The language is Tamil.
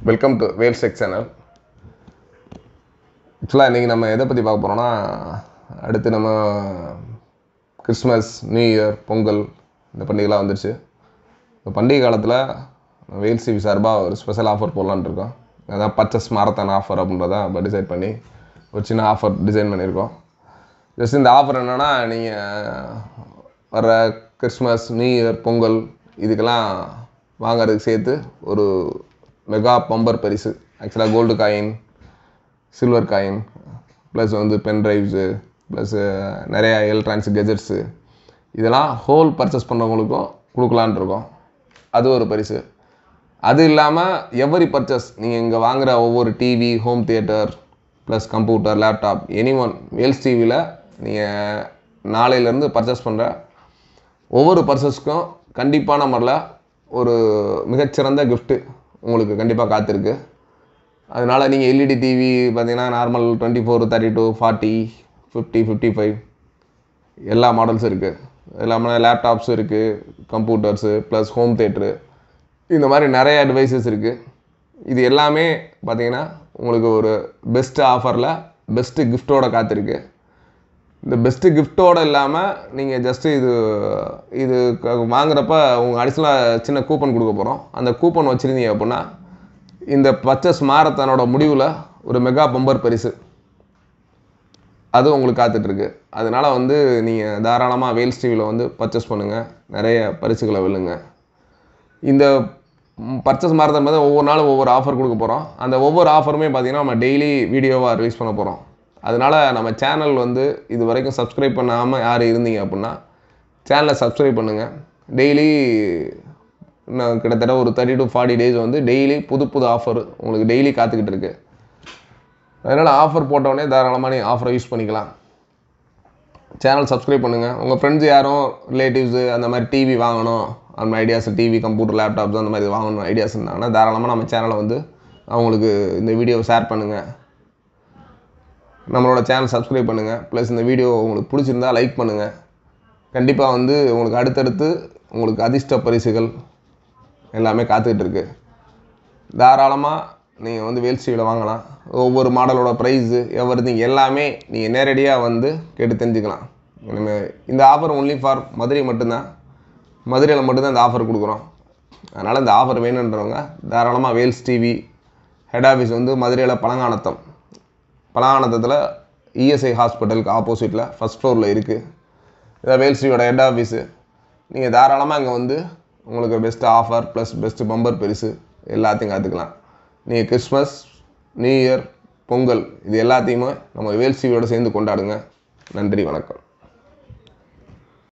welcome to Vel check channel ஆக்சுவலாக இன்றைக்கி நம்ம எதை பற்றி பார்க்க போகிறோம்னா அடுத்து நம்ம கிறிஸ்மஸ் நியூ இயர் பொங்கல் இந்த பண்டிகைலாம் வந்துருச்சு இந்த பண்டிகை காலத்தில் வேல் சிவி சார்பாக ஒரு ஸ்பெஷல் ஆஃபர் போடலான்னு இருக்கோம் அதான் பர்ச்சஸ் மாரத்தான் ஆஃபர் அப்படின்றத இப்போ டிசைட் பண்ணி ஒரு சின்ன ஆஃபர் டிசைன் பண்ணியிருக்கோம் ஜஸ்ட் இந்த ஆஃபர் என்னென்னா நீங்கள் வர கிறிஸ்மஸ் நியூ இயர் பொங்கல் இதுக்கெல்லாம் வாங்குறதுக்கு சேர்த்து ஒரு மெகா பம்பர் பரிசு ஆக்சுவலாக gold coin silver coin plus வந்து பென் ட்ரைவ்ஸு ப்ளஸ் நிறையா எலக்ட்ரானிக்ஸ் கெஜெட்ஸு இதெல்லாம் ஹோல் பர்ச்சேஸ் பண்ணுறவங்களுக்கும் கொடுக்கலான் இருக்கோம் அது ஒரு பரிசு அது இல்லாமல் எவரி பர்ச்சேஸ் நீங்கள் இங்கே வாங்குகிற ஒவ்வொரு TV home theatre plus computer laptop any one Vels டிவியில் நீங்கள் நாளையிலேருந்து பர்ச்சேஸ் பண்ணுற ஒவ்வொரு பர்ச்சேஸ்க்கும் கண்டிப்பான முறையில் ஒரு மிகச்சிறந்த கிஃப்ட்டு உங்களுக்கு கண்டிப்பாக காத்திருக்கு அதனால் நீங்கள் எல்இடி டிவி பார்த்தீங்கன்னா normal twenty four thirty two forty fifty fifty five எல்லா மாடல்ஸும் இருக்குது எல்லாமே லேப்டாப்ஸும் இருக்குது கம்ப்யூட்டர்ஸு ப்ளஸ் ஹோம் தேட்ரு இந்த மாதிரி நிறைய டிவைசஸ் இருக்குது இது எல்லாமே பார்த்தீங்கன்னா உங்களுக்கு ஒரு பெஸ்ட்டு ஆஃபரில் பெஸ்ட்டு கிஃப்ட்டோட காத்திருக்கு இந்த பெஸ்ட்டு கிஃப்ட்டோட இல்லாமல் நீங்கள் ஜஸ்ட்டு இது இது க- வாங்குறப்ப உங்கள் அடிஷனலாக சின்ன கூப்பன் கொடுக்க போகிறோம் அந்த கூப்பன் வச்சுருந்தீங்க அப்படின்னா இந்த பர்ச்சேஸ் மாரத்தானோட முடிவில் ஒரு மெகா பம்பர் பரிசு அது உங்களுக்கு காத்துட்ருக்கு அதனால் வந்து நீங்கள் தாராளமாக வேல்ஸ் டிவியில் வந்து பர்ச்சேஸ் பண்ணுங்கள் நிறைய பரிசுகளை வெல்லுங்க இந்த பர்ச்சேஸ் மாரத்தான் பார்த்து ஒவ்வொரு நாளும் ஒவ்வொரு ஆஃபர் கொடுக்க போகிறோம் அந்த ஒவ்வொரு ஆஃபருமே பார்த்தீங்கன்னா நம்ம டெய்லி வீடியோவாக ரிலீஸ் பண்ண போகிறோம் அதனால் நம்ம சேனல் வந்து இது வரைக்கும் சப்ஸ்கிரைப் பண்ணாமல் யார் இருந்தீங்க அப்படின்னா சேனலை சப்ஸ்கிரைப் பண்ணுங்கள் டெய்லி இன்னும் கிட்டத்தட்ட ஒரு தேர்ட்டி டு ஃபார்ட்டி டேஸ் வந்து டெய்லி புது புது ஆஃபர் உங்களுக்கு டெய்லி காத்துக்கிட்டு இருக்கு அதனால் ஆஃபர் போட்டோடனே தாராளமாக நீங்கள் ஆஃபரை யூஸ் பண்ணிக்கலாம் சேனல் சப்ஸ்கிரைப் பண்ணுங்கள் உங்கள் ஃப்ரெண்ட்ஸ் யாரும் ரிலேட்டிவ்ஸு அந்த மாதிரி டிவி வாங்கணும் அந்த மாதிரி ஐடியாஸ் டிவி கம்ப்யூட்டர் லேப்டாப்ஸ் அந்த மாதிரி வாங்கணும் ஐடியாஸ் இருந்தாங்கன்னா தாராளமாக நம்ம சேனலை வந்து அவங்களுக்கு இந்த வீடியோவை ஷேர் பண்ணுங்கள் நம்மளோட சேனல் சப்ஸ்கிரைப் பண்ணுங்கள் ப்ளஸ் இந்த வீடியோ உங்களுக்கு பிடிச்சிருந்தா லைக் பண்ணுங்கள் கண்டிப்பாக வந்து உங்களுக்கு அடுத்தடுத்து உங்களுக்கு அதிர்ஷ்ட பரிசுகள் எல்லாமே காத்துக்கிட்டு இருக்கு தாராளமாக நீங்கள் வந்து வேல் ஸ்டீவில் வாங்கலாம் ஒவ்வொரு மாடலோட ப்ரைஸு எவ்ரி எல்லாமே நீங்கள் நேரடியாக வந்து கேட்டு தெரிஞ்சுக்கலாம் இனிமே- இந்த ஆஃபர் ஒன்லி ஃபார் மதுரை மட்டும்தான் மதுரையில் மட்டும்தான் இந்த ஆஃபர் கொடுக்குறோம் அதனால் இந்த ஆஃபர் வேணுன்றவங்க தாராளமாக வேல்ஸ் டிவி ஹெட் ஆஃபீஸ் வந்து மதுரையில் பழங்கானத்தம் பழங்கானத்தத்தில் இஎஸ்ஐ ஹாஸ்பிட்டலுக்கு ஆப்போசிட்டில் ஃபஸ்ட் ஃப்ளோரில் இருக்குது இதான் வேல்ஸ் டிவியோட ஹெட் ஆஃபீஸு நீங்கள் தாராளமாக இங்கே வந்து உங்களுக்கு best offer plus best bumper பரிசு எல்லாத்தையும் கற்றுக்கலாம் நீங்கள் கிறிஸ்மஸ் நியூ இயர் பொங்கல் இது எல்லாத்தையுமே நம்ம வேல்ஸ் டிவியோட சேர்ந்து கொண்டாடுங்க நன்றி வணக்கம்